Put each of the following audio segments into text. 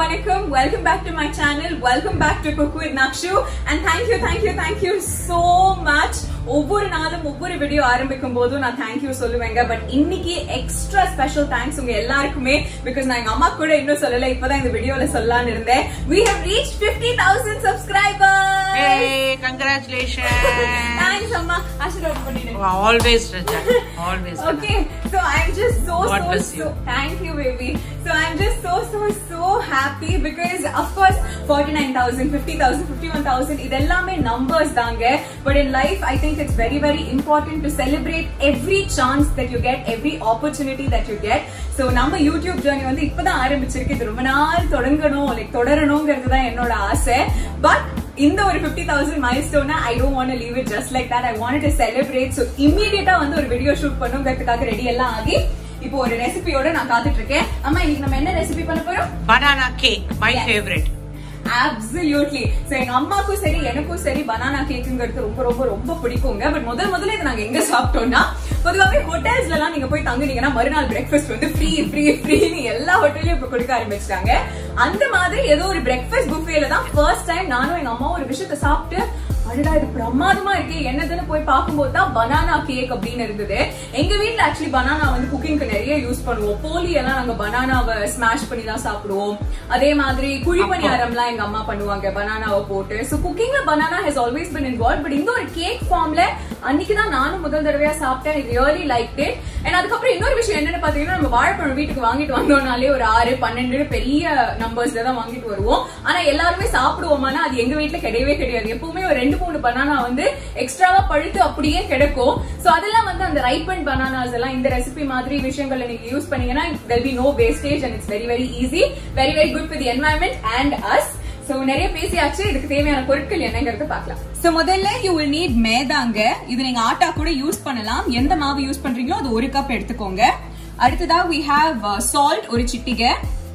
வணக்கம் welcome back to my channel welcome back to cook with Nakshu and thank you thank you thank you so much ஒவ்வொரு நாளும் ஒவ்வொரு video ஆரம்பிக்கும் போதும் நான் தேங்க்யூ சொல்லுவேங்க பட் இன்னைக்கு எக்ஸ்ட்ரா ஸ்பெஷல் தேங்க்ஸ் உங்க எல்லாருக்குமே பிகாஸ் நான் எங்க அம்மா கூட இன்னும் சொல்லல இப்பதான் இந்த வீடியோல சொல்லலாம்னு இருந்தேன் we have reached 50000 subscribers Hey, congratulations. Thanks அம்மா ஆசீர்வாதம் பண்ணிடுங்க always, Raja. Always. Okay, so I'm just so God so bless so you. thank you, baby. So I'm just so so so happy because of course 49,000, 50,000, 51,000 இதெல்லாமே numbers தாங்க but in life I think it's very very important to celebrate every chance that you get, every opportunity that you get. So நம்ம YouTube journey வந்து இப்பதான் ஆரம்பிச்சிருக்கு இது ரொம்ப நாள் தொடங்கணும் லைக் தொடரணுங்கிறது தான் என்னோட ஆசை பட் இந்த ஒரு ஃபிஃப்டி தௌசண்ட் மைல் ஸ்டோனை I don't want leave it just like that I want to celebrate so இமீடியட்டா வந்து ஒரு வீடியோ ஷூட் பண்ணுங்கிறதுக்காக ரெடி எல்லாம் ஆகி இப்போ ஒரு ரெசிபியோட நான் காத்துட்டு இருக்கேன் அம்மா இன்னைக்கு நம்ம என்ன ரெசிபி பண்ண போறோம் Banana cake, my Yes. favorite. Absolutely so எங்க அம்மாக்கும் சரி எனக்கும் சரி பனானா கேக்குங்கிறது ரொம்ப ரொம்ப ரொம்ப பிடிக்குங்க பட் முதல் முதல்ல இது நாங்க எங்க சாப்பிட்டோம்னா பொதுவாகவே ஹோட்டல்ஸ்ல எல்லாம் நீங்க போய் தங்குனீங்கன்னா மறுநாள் பிரேக்ஃபாஸ்ட் வந்து ஃப்ரீ ஃப்ரீ ஃப்ரீன்னு எல்லா ஹோட்டல்லையும் இப்ப கொடுக்க ஆரம்பிச்சிட்டாங்க அந்த மாதிரி ஏதோ ஒரு பிரேக்ஃபாஸ்ட் புஃபேல தான் ஃபர்ஸ்ட் டைம் நானும் எங்க அம்மாவும் ஒரு விஷயத்த சாப்பிட்டு அடடா இது பிரமாதமா இருக்கு என்னதுன்னு போய் பார்க்கும்போது தான் பனானா கேக் அப்படின்னு இருந்தது எங்க வீட்ல ஆக்சுவலி பனானா வந்து குக்கிங்க்கு நிறைய யூஸ் பண்ணுவோம் போலி எல்லாம் நாங்க பனானாவை ஸ்மாஷ் பண்ணி தான் சாப்பிடுவோம் அதே மாதிரி குழி பணியாரம்லாம் எங்க அம்மா பண்ணுவாங்க பனானாவை போட்டு சோ குக்கிங்ல banana has always been involve but இந்த ஒரு கேக் ஃபார்ம்ல அன்னைக்கு தான் நானும் முதல் தடவையா சாப்பிட்டேன் ரியலி லைக் இட் அண்ட் அதுக்கப்புறம் இன்னொரு விஷயம் என்னன்னு பாத்தீங்கன்னா நம்ம வாழைப்பழம் வீட்டுக்கு வாங்கிட்டு வந்தோம்னாலே ஒரு ஆறு பன்னெண்டு பெரிய நம்பர்ஸ்ல தான் வாங்கிட்டு வருவோம் ஆனா எல்லாருமே சாப்பிடுவோமானா அது எங்க வீட்ல கிடையவே கிடையாது எப்பவுமே ஒரு ரெண்டு மூணு பனானா வந்து எக்ஸ்ட்ராவா பழுத்து அப்படியே கிடைக்கும் சோ அதெல்லாம் வந்து அந்த ரைப்பன் பனானாஸ் எல்லாம் இந்த ரெசிபி மாதிரி விஷயங்கள்ல நீங்க யூஸ் பண்ணீங்கன்னா there'll be no wastage and it's very very easy very very good for the environment and as so நிறைய பேசியாச்சு இதுக்கு தேவையான பொருட்கள் என்னங்கிறது பார்க்கலாம் சோ முதல்ல யூ வில் நீட் மேதாங்க இது நீங்க ஆட்டா கூட யூஸ் பண்ணலாம் எந்த மாவு யூஸ் பண்றீங்களோ அது ஒரு கப் எடுத்துக்கோங்க அடுத்ததா we have சால்ட் ஒரு சிட்டிகை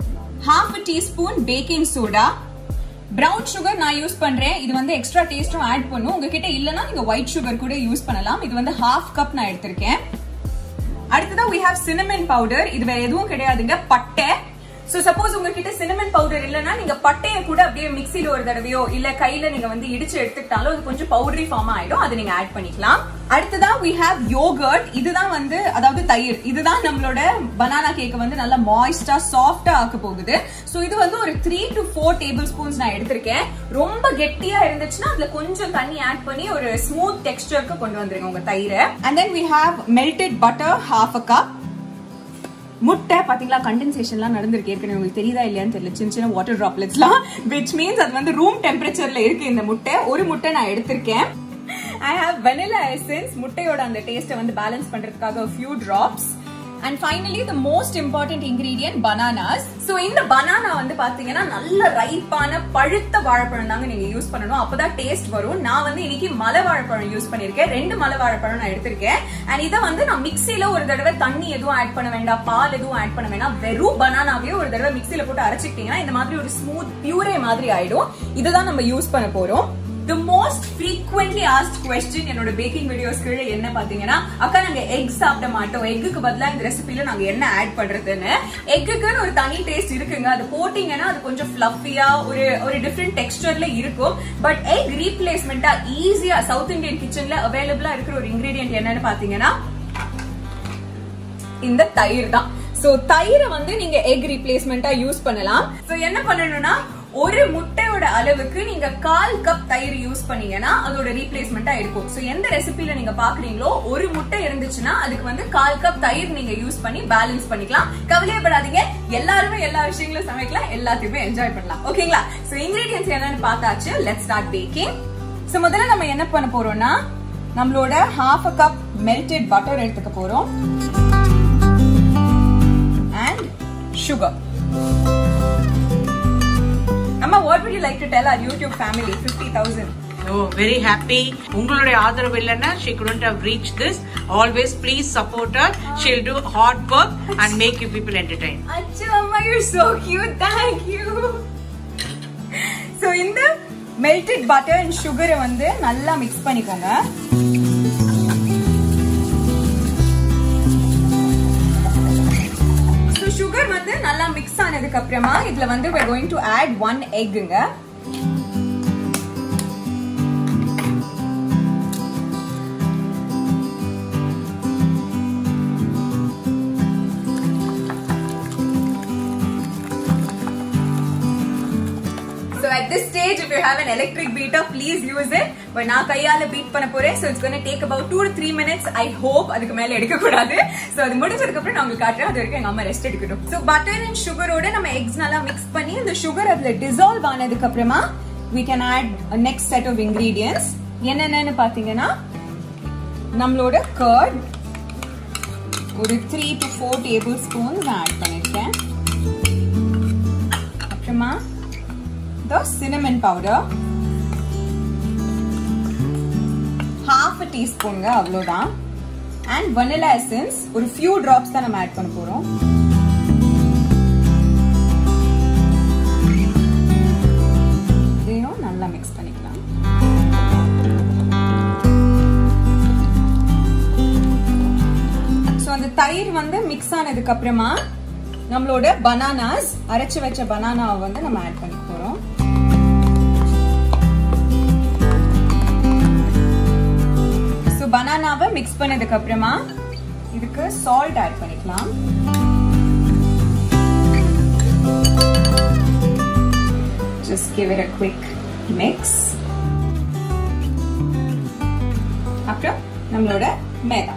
half a teaspoon baking soda brown sugar நான் யூஸ் பண்றேன் இது வந்து எக்ஸ்ட்ரா டேஸ்டும் ஆட் பண்ணும் உங்ககிட்ட இல்லனா நீங்க ஒயிட் சுகர் கூட யூஸ் பண்ணலாம் இது வந்து ஹாஃப் கப் நான் எடுத்திருக்கேன் அடுத்ததா we have cinnamon powder இது வேற எதுவும் கிடையாதுங்க பட்டை சோ சப்போஸ் உங்ககிட்ட சினமன் பவுடர் இல்லனா நீங்க பட்டைய கூட அப்படியே மிக்ஸில ஒரு தடவையோ இல்ல கையில நீங்க வந்து இடிச்சு எடுத்துக்கிட்டாலும் அது கொஞ்சம் பவுடரி ஃபார்ம் ஆயிடும் அதை நீங்க ஆட் பண்ணிக்கலாம் அடுத்ததா we have yogurt இதுதான் வந்து அதாவது தயிர் இதுதான் நம்மளோட பனானா கேக் வந்து நல்லா மாய்ஸ்டா சாஃப்டா ஆக்க போகுது சோ இது வந்து ஒரு three to four tablespoons நான் எடுத்திருக்கேன் ரொம்ப கெட்டியா இருந்துச்சுன்னா அதுல கொஞ்சம் தண்ணி ஆட் பண்ணி ஒரு ஸ்மூத் டெக்ஸ்டருக்கு கொண்டு வந்துருங்க உங்க தயிரை and then we have melted butter half a cup முட்டை பாத்தீங்களா கண்டென்சேஷன்லாம் நடந்திருக்கு ஏற்கனவே உங்களுக்கு தெரியுதா இல்லையான்னு தெரியல சின்ன சின்ன வாட்டர் டிராப்லெட்ஸ்லாம் விச் மீன்ஸ் அது வந்து ரூம் டெம்பரேச்சர்ல இருக்கு இந்த முட்டை ஒரு முட்டை நான் எடுத்திருக்கேன் ஐ ஹாவ் வெனிலா எசன்ஸ் முட்டையோட அந்த டேஸ்ட்டை வந்து பேலன்ஸ் பண்றதுக்காக few drops and finally the most important ingredient bananas so இந்த பனானா வந்து பாத்தீங்கன்னா நல்ல ரைப்பான பழுத்த வாழைப்பழம் தாங்க நீங்க யூஸ் பண்ணணும் அப்பதான் டேஸ்ட் வரும் நான் வந்து இன்னைக்கு மலை வாழைப்பழம் யூஸ் பண்ணிருக்கேன் ரெண்டு மலை வாழைப்பழம் நான் எடுத்திருக்கேன் அண்ட் இதை வந்து நான் மிக்ஸில ஒரு தடவை தண்ணி எதுவும் ஆட் பண்ண வேண்டாம் பால் எதுவும் ஆட் பண்ண வேண்டாம் வெறும் பனானாவே ஒரு தடவை மிக்ஸில போட்டு அரைச்சிக்கிட்டீங்கன்னா இந்த மாதிரி ஒரு ஸ்மூத் பியூரே மாதிரி ஆயிடும் இதுதான் நம்ம யூஸ் பண்ண போறோம் the most frequently asked question என்னோட பேக்கிங் வீடியோஸ் கீழே என்ன பாத்தீங்கன்னா அக்கா நாங்க எக் சாப்பிட மாட்டோம் எக்குக்கு பதிலா இந்த ரெசிபில நாங்க என்ன ஆட் பண்றதுன்னு எக்குக்குன்னு ஒரு தனி டேஸ்ட் இருக்குங்க அது போட்டீங்கன்னா அது கொஞ்சம் ஃபிளஃபியா ஒரு ஒரு டிஃப்ரெண்ட் டெக்ஸ்டர்ல இருக்கும் பட் எக் ரீப்ளேஸ்மெண்டா ஈஸியா சவுத் இந்தியன் கிச்சன்ல அவைலபிளா இருக்கிற ஒரு இன்கிரீடியன்ட் என்னன்னு பாத்தீங்கன்னா இந்த தயிர் தான் சோ தயிரை வந்து நீங்க எக் ரீப்ளேஸ்மெண்டா யூஸ் பண்ணலாம் சோ என்ன பண்ணணும்னா ஒரு முட்டையோட அளவுக்கு நீங்க கால் கப் தயிர் யூஸ் பண்ணீங்கன்னா அதோட ரீப்ளேஸ்மெண்டா இருக்கும் சோ எந்த ரெசிபில நீங்க பாக்குறீங்களோ ஒரு முட்டை இருந்துச்சுன்னா அதுக்கு வந்து கால் கப் தயிர் நீங்க யூஸ் பண்ணி பேலன்ஸ் பண்ணிக்கலாம் கவலையப்படாதீங்க எல்லாருமே எல்லா விஷயங்களும் சமைக்கலாம் எல்லாத்தையுமே என்ஜாய் பண்ணலாம் ஓகேங்களா சோ இன்கிரீடியன்ஸ் என்னன்னு பார்த்தாச்சு லெட் ஸ்டார்ட் பேக்கிங் சோ முதல்ல நம்ம என்ன பண்ண போறோம்னா நம்மளோட half a cup melted butter எடுத்துக்க போறோம் and sugar. Amma, what would you like to tell our YouTube family? 50,000. Oh, very happy. உங்களுடைய ஆதரவு இல்லைன்னா she couldn't have reached this. Always please support her. She'll do hard work and make you people entertained. Achu, Amma, you're so cute. Thank you. So, இந்த melted butter and sugar வந்து நல்லா mix பண்ணிக்கோங்க So, sugar வந்து நல்லா mix ஆனதுக்கு ஆனதுக்கு அப்புறமா இதுல வந்து we're going to add one எக்குங்க So at this stage, if you have an electric beater, please use it. But நான் கையால பீட் பண்ண போறேன் so it's gonna take about two to three minutes. I hope அதுக்கு மேல எடுக்க கூடாது. So அது முடிஞ்சதுக்கு அப்புறம் நான் உங்களுக்கு காட்டுறேன். அது வரைக்கும் எங்க அம்மா ரெஸ்ட் எடுக்கட்டும். So butter and sugar ஓட நம்ம eggs நல்லா mix பண்ணி அந்த sugar அதுல dissolve ஆனதுக்கு அப்புறமா we can add a next set of ingredients. என்னென்னன்னு பாத்தீங்கன்னா நம்மளோட curd ஒரு three to four tablespoons add பண்ணிருக்கேன் அப்புறமா the cinnamon powder half a teaspoon அவ்வளோதான் and vanilla essence ஒரு few drops தான் நம்ம ஆட் பண்ண போறோம் இதையும் நல்லா மிக்ஸ் பண்ணிக்கலாம் ஸோ அந்த தயிர் வந்து மிக்ஸ் ஆனதுக்கு அப்புறமா நம்மளோட பனானாஸ் அரைச்சு வச்ச பனானாவை வந்து நம்ம ஆட் பண்ணி போறோம் ஸோ பனானாவை மிக்ஸ் பண்ணதுக்கு அப்புறமா இதுக்கு சால்ட் ஆட் பண்ணிக்கலாம் just give it a quick mix அப்புறம் நம்மளோட மேதா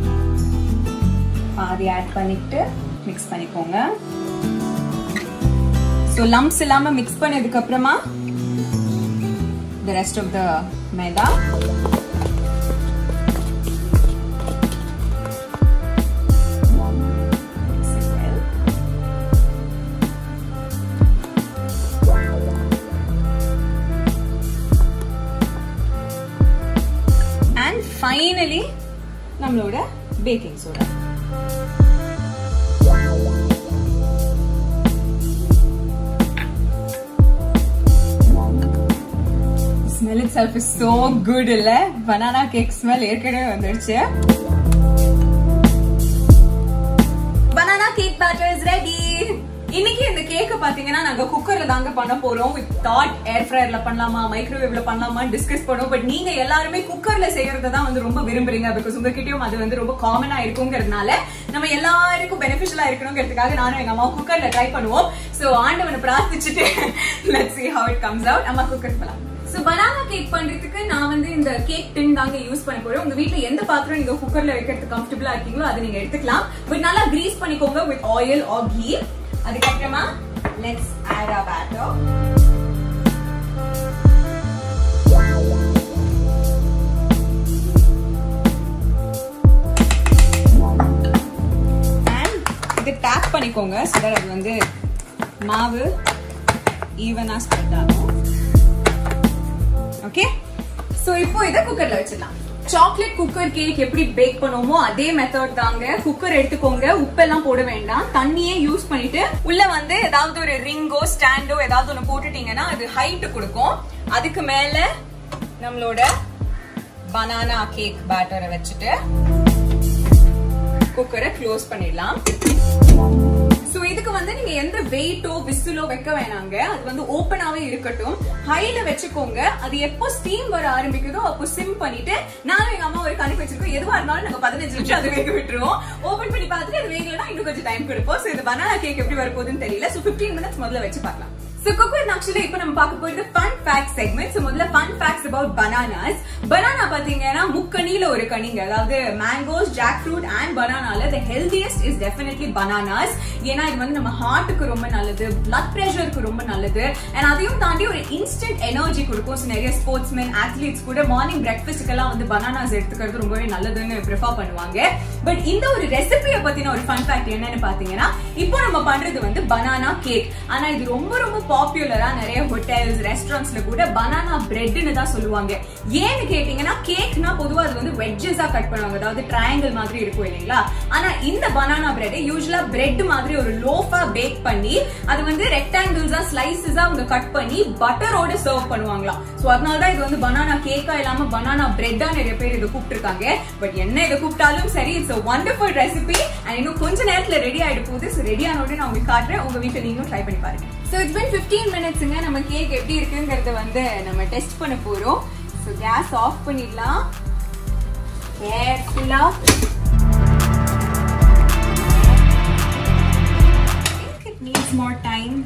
பாதி ஆட் பண்ணிட்டு மிக்ஸ் பண்ணிக்கோங்க ஸோ லம்ப்ஸ் இல்லாம மிக்ஸ் பண்ணதுக்கு அப்புறமா the rest of the maida Mix it well. and finally நம்மளோட baking soda smell itself is so good இல்ல பனானா கேக் ஸ்மெல் ஏற்கனவே வந்துருச்சு banana cake batter is ready இன்னைக்கு இந்த கேக்க பாத்தீங்கன்னா நாங்க குக்கர்ல தாங்க பண்ண போறோம் வித் தாட் ஏர் ஃப்ரையர்ல பண்ணலாமா மைக்ரோவேவ்ல பண்ணலாமா டிஸ்கஸ் பண்ணுவோம் பட் நீங்க எல்லாருமே குக்கர்ல செய்யறத தான் வந்து ரொம்ப விரும்புறீங்க பிகாஸ் உங்ககிட்டயும் அது வந்து ரொம்ப காமனா இருக்குங்கிறதுனால நம்ம எல்லாருக்கும் பெனிஃபிஷியலா இருக்கணுங்கிறதுக்காக நானும் எங்க அம்மா குக்கர்ல ட்ரை பண்ணுவோம் சோ ஆண்டவனை பிரார்த்திச்சுட்டு let's see how it comes out அம்மா குக்கர் பண்ணலாம் சோ பனானா கேக் பண்றதுக்கு நான் வந்து இந்த கேக் டின் தாங்க யூஸ் பண்ண போறேன் உங்க வீட்ல எந்த பாத்திரம் நீங்க குக்கர்ல வைக்கிறதுக்கு கம்ஃபர்டபுளா இருக்கீங்களோ அதை நீங்க எடுத்துக்கலாம் பட் நல்லா கிரீஸ் பண்ணிக்கோங்க வித் ஆயில் ஆர் கீ அதுக்கப்புறமா லெட்ஸ் ஆட் ஆ பேட்டர் இது டேப் பண்ணிக்கோங்க so that அது வந்து மாவு ஈவனா ஸ்ப்ரெட் ஆகும் ஓகே சோ இப்போ இத குக்கர்ல வச்சிடலாம் சாக்லேட் குக்கர் கேக் எப்படி பேக் பண்ணுவோமோ அதே மெத்தட் தாங்க குக்கர் எடுத்துக்கோங்க உப்பெல்லாம் போட வேண்டாம் தண்ணியே யூஸ் பண்ணிட்டு உள்ள வந்து ஏதாவது ஒரு ரிங்கோ ஸ்டாண்டோ ஏதாவது ஒண்ணு போட்டுட்டீங்கன்னா அது ஹைட் கொடுக்கும் அதுக்கு மேல நம்மளோட பனானா கேக் பேட்டரை வச்சுட்டு குக்கரை க்ளோஸ் பண்ணிடலாம் சோ இதுக்கு வந்து நீங்க எந்த வெயிட்டோ விசிலோ வைக்க வேணாங்க அது வந்து ஓப்பனாவே இருக்கட்டும் ஹைல வச்சுக்கோங்க அது எப்போ ஸ்டீம் வர ஆரம்பிக்குதோ அப்போ சிம் பண்ணிட்டு நானும் எங்க அம்மா ஒரு கணக்கு வச்சிருக்கோம் எதுவா இருந்தாலும் நாங்க பதினஞ்சு நிமிஷம் அது வேக விட்டுருவோம் ஓபன் பண்ணி பார்த்துட்டு அது வேகலன்னா இன்னும் கொஞ்சம் டைம் கொடுப்போம் சோ இந்த பனானா கேக் எப்படி வரப்போகுதுன்னு தெரியல சோ 15 மினிட்ஸ் முதல்ல வச்சு பார்க்கலாம் சோ குக்கர் ஆக்சுவலி இப்போ நம்ம பார்க்க போறது ஃபன் ஃபேக்ட் செக்மெண்ட் சோ முதல்ல fun facts about bananas banana பாத்தீங்கன்னா முக்கணில ஒரு கனிங்க அதாவது மேங்கோஸ் ஜாக் ஃப்ரூட் அண்ட் பனானால the healthiest is definitely bananas ஏன்னா இது வந்து நம்ம ஹார்ட்டுக்கு ரொம்ப நல்லது பிளட் பிரஷருக்கு ரொம்ப நல்லது அண்ட் அதையும் தாண்டி ஒரு இன்ஸ்டன்ட் எனர்ஜி கொடுக்கும் So, நிறைய ஸ்போர்ட்ஸ் மேன் அத்லீட்ஸ் கூட மார்னிங் பிரேக்ஃபாஸ்ட்டுக்கெல்லாம் வந்து பனானாஸ் எடுத்துக்கிறது ரொம்பவே நல்லதுன்னு ப்ரிஃபர் பண்ணுவாங்க பட் இந்த ஒரு ரெசிபியை பத்தின ஒரு ஃபன் ஃபேக்ட் என்னன்னு பாத்தீங்கன்னா இப்போ நம்ம பண்றது வந்து பனானா கேக் ஆனா இது ரொம்ப ரொம்ப பாப்புலரா நிறைய ஹோட்டல்ஸ் ரெஸ்டாரண்ட்ஸ்ல கூட பனானா பிரெட்னு தான் சொல்லுவாங்க ஏன்னு கேட்டீங்கன்னா கேக்னா பொதுவா அது வந்து வெஜ்ஜஸா கட் பண்ணுவாங்க அதாவது ட்ரையாங்கிள் மாதிரி இருக்கும் இல்லைங்களா ஆனா இந்த பனானா பிரெட் யூஸ்வலா பிரெட் மாதிரி ஒரு லோஃபா பேக் பண்ணி அது வந்து ரெக்டாங்கிள்ஸா ஸ்லைசஸா அவங்க கட் பண்ணி பட்டரோட சர்வ் பண்ணுவாங்களாம் சோ அதனால தான் இது வந்து பனானா கேக்கா இல்லாம பனானா பிரெட்டா நிறைய பேர் இதை கூப்பிட்டுருக்காங்க பட் என்ன இதை கூப்பிட்டாலும் சரி இட்ஸ் வண்டர்ஃபுல் ரெசிபி அண்ட் இன்னும் கொஞ்ச நேரத்துல ரெடி ஆயிட்டு போகுது ஸோ ரெடி ஆனோட நான் உங்களுக்கு காட்டுறேன் உங்க வீட்டுல நீங்களும் ட்ரை பண்ணி பாருங்க ஸோ இட்ஸ் பின் ஃபிஃப்டீன் மினிட்ஸுங்க நம்ம கேக் எப்படி இருக்குங்கிறத வந்து நம்ம டெஸ்ட் பண்ண போறோம் ஸோ கேஸ் ஆஃப் பண்ணிடலாம் கேர்ஃபுல்லா it needs more time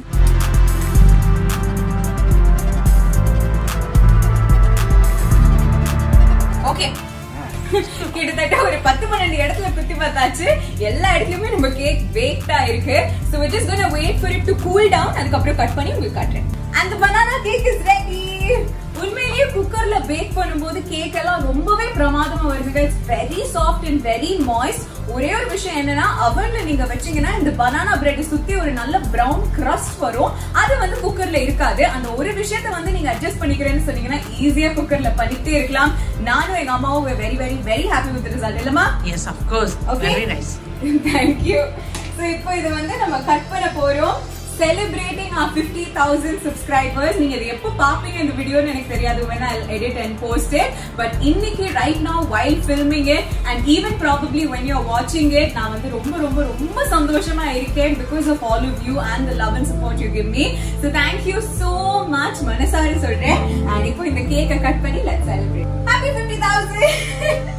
okay கிட்டத்தட்ட ஒரு பத்து பன்னெண்டு இடத்துல குத்தி பார்த்தாச்சு எல்லா இடத்துலயுமே நம்ம கேக் பேக்டா இருக்கு so we just gonna wait for it to cool down அதுக்கப்புறம் கட் பண்ணி உங்களுக்கு காட்டுறேன் அந்த banana cake is ready உண்மையிலேயே குக்கர்ல பேக் பண்ணும்போது கேக் எல்லாம் ரொம்பவே பிரமாதமா வருதுங்க it's very soft and very moist ஒரே ஒரு விஷயம் என்னன்னா அவன்ல நீங்க வச்சீங்கன்னா இந்த பனானா பிரெட் சுத்தி ஒரு நல்ல பிரவுன் crust வரும் அது வந்து குக்கர்ல இருக்காது அந்த ஒரு விஷயத்த வந்து நீங்க அட்ஜஸ்ட் பண்ணிக்கிறேன்னு சொன்னீங்கன்னா ஈஸியா குக்கர்ல பண்ணிட்டே இருக்கலாம் நானும் எங்க அம்மாவும் very very very happy with result இல்லமா Yes, of course. Okay. Very nice. Thank you so இப்போ இது வந்து நம்ம கட் பண்ண போறோம் celebrating our fifty thousand subscribers நீங்க இது எப்போ பாப்பீங்க இந்த வீடியோன்னு எனக்கு தெரியாது when I'll edit and post it but இன்னைக்கு right now while filming it and even probably when you're watching it நான் வந்து ரொம்ப ரொம்ப ரொம்ப சந்தோஷமா இருக்கேன் because of all of you and the love and support you give me so thank you so much மனசார சொல்றேன் and இப்போ இந்த கேக்கை கட் பண்ணி let's celebrate happy 50000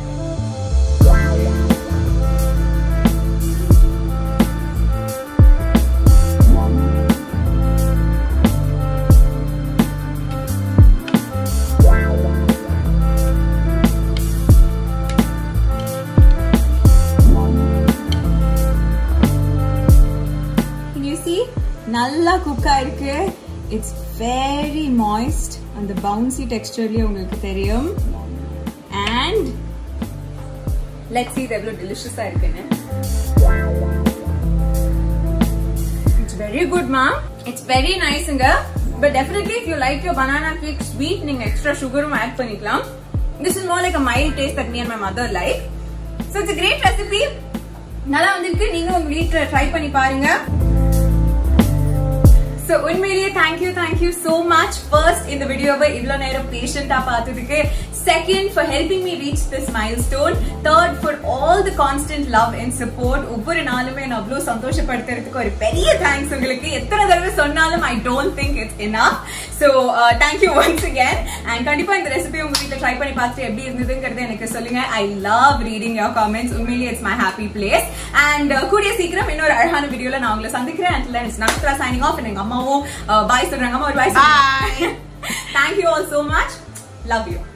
Can you see? நல்லா குக் ஆயிருக்கு இட்ஸ் வெரி மாய்ஸ்ட் அந்த பவுன்சி டெக்ஸ்டர்லயே உங்களுக்கு தெரியும் அண்ட் லெட்ஸ் see இது எவ்வளவு டெலிஷியஸா இருக்குன்னு it's very good ma'am it's very நைஸ்ங்க but definitely if you like your banana cake sweet நீங்க எக்ஸ்ட்ரா சுகரும் ஆட் பண்ணிக்கலாம் this is more like a mild taste that me and my mother like so it's great recipe நல்லா வந்திருக்கு நீங்க உங்க வீட்டுல try பண்ணி பாருங்க சோ உண்மையிலேயே thank you thank you so much first இந்த வீடியோவை இவ்வளவு நேரம் பேஷண்டா பார்த்ததுக்கு second for helping me reach this milestone third for all the constant love and support ஒவ்வொரு நாளுமே நான் அவ்வளவு சந்தோஷப்படுத்துறதுக்கு ஒரு பெரிய தேங்க்ஸ் உங்களுக்கு எத்தனை தடவை சொன்னாலும் I don't think it's enough so thank you once again and கண்டிப்பா இந்த ரெசிபி உங்க வீட்டில் ட்ரை பண்ணி பார்த்துட்டு எப்படி இருந்ததுங்கிறது எனக்கு சொல்லுங்க I love reading your comments உண்மையிலேயே it's my happy place and கூடிய சீக்கிரம் இன்னொரு அழகான வீடியோல நான் உங்களை சந்திக்கிறேன் and it's Nakshra signing off எங்க அம்மாவும் பாய் சொல்றாங்க அம்மா ஒரு bye Bye. Thank you all so much love you